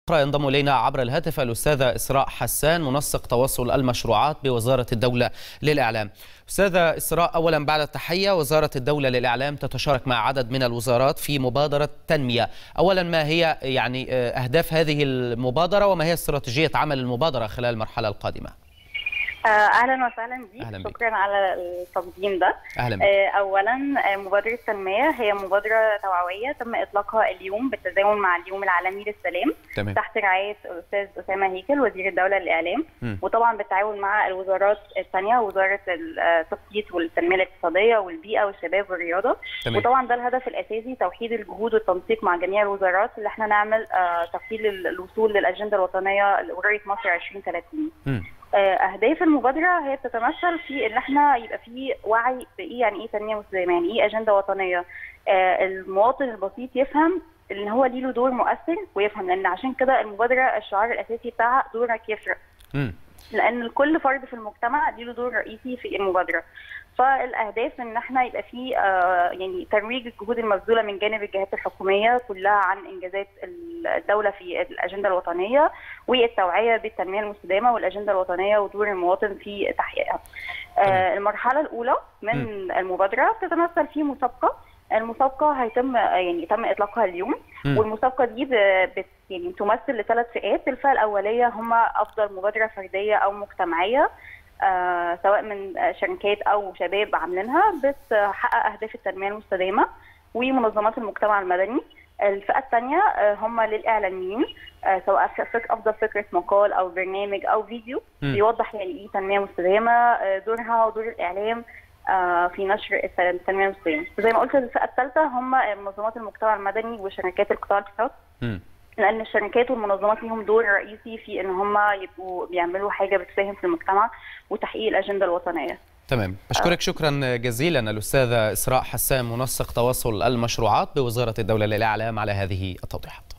ينضم إلينا عبر الهاتف الأستاذة إسراء حسان منسق تواصل المشروعات بوزارة الدولة للإعلام أستاذة إسراء أولا بعد التحية وزارة الدولة للإعلام تتشارك مع عدد من الوزارات في مبادرة تنمية أولا ما هي يعني أهداف هذه المبادرة وما هي استراتيجية عمل المبادرة خلال المرحلة القادمة اهلا وسهلا بيك أهلاً بيك. شكرا على التقديم ده أهلا بك. آه، اولا آه، مبادره تنميه هي مبادره توعويه تم اطلاقها اليوم بالتزامن مع اليوم العالمي للسلام تمام تحت رعايه الاستاذ اسامه هيكل وزير الدوله للاعلام مم. وطبعا بالتعاون مع الوزارات الثانيه وزاره التخطيط والتنميه الاقتصاديه والبيئه والشباب والرياضه تمام وطبعا ده الهدف الاساسي توحيد الجهود والتنسيق مع جميع الوزارات اللي احنا نعمل آه، تفصيل الوصول للاجنده الوطنيه لرؤيه مصر 2030 مم. آه، اهداف المبادره هي بتتمثل في ان احنا يبقى في وعي بايه يعني ايه تنميه مستدامه يعني ايه اجنده وطنيه آه، المواطن البسيط يفهم ان هو ليه له دور مؤثر ويفهم لان عشان كده المبادره الشعار الاساسي بتاعها دورك يفرق مم. لان كل فرد في المجتمع ليه له دور رئيسي في المبادره فالاهداف ان احنا يبقى في آه، يعني ترويج الجهود المبذوله من جانب الجهات الحكوميه كلها عن انجازات الدوله في الاجنده الوطنيه والتوعيه بالتنميه المستدامه والاجنده الوطنيه ودور المواطن في تحقيقها. آه، المرحله الاولى من المبادره بتتمثل في مسابقه المسابقه هيتم يعني تم اطلاقها اليوم مم. والمسابقه دي ب- بت يعني تمثل لثلاث فئات الفئه الاوليه هم افضل مبادره فرديه او مجتمعيه آه سواء من آه، شركات او شباب عاملينها بتحقق اهداف التنميه المستدامه ومنظمات المجتمع المدني الفئه الثانيه آه هم للاعلاميين آه سواء ف- فك افضل فكره مقال او برنامج او فيديو مم. بيوضح يعني ايه تنميه مستدامه آه دورها ودور الاعلام آه، في نشر الت- التنميه المستدامه زي ما قلت الفئه الثالثه هم منظمات المجتمع المدني وشركات القطاع الخاص مم. لان الشركات والمنظمات ليهم دور رئيسي في ان هم يبقوا بيعملوا حاجه بتساهم في المجتمع وتحقيق الاجنده الوطنيه تمام بشكرك شكرا جزيلا الأستاذة إسراء حسان منسق تواصل المشروعات بوزارة الدولة للإعلام على هذه التوضيحات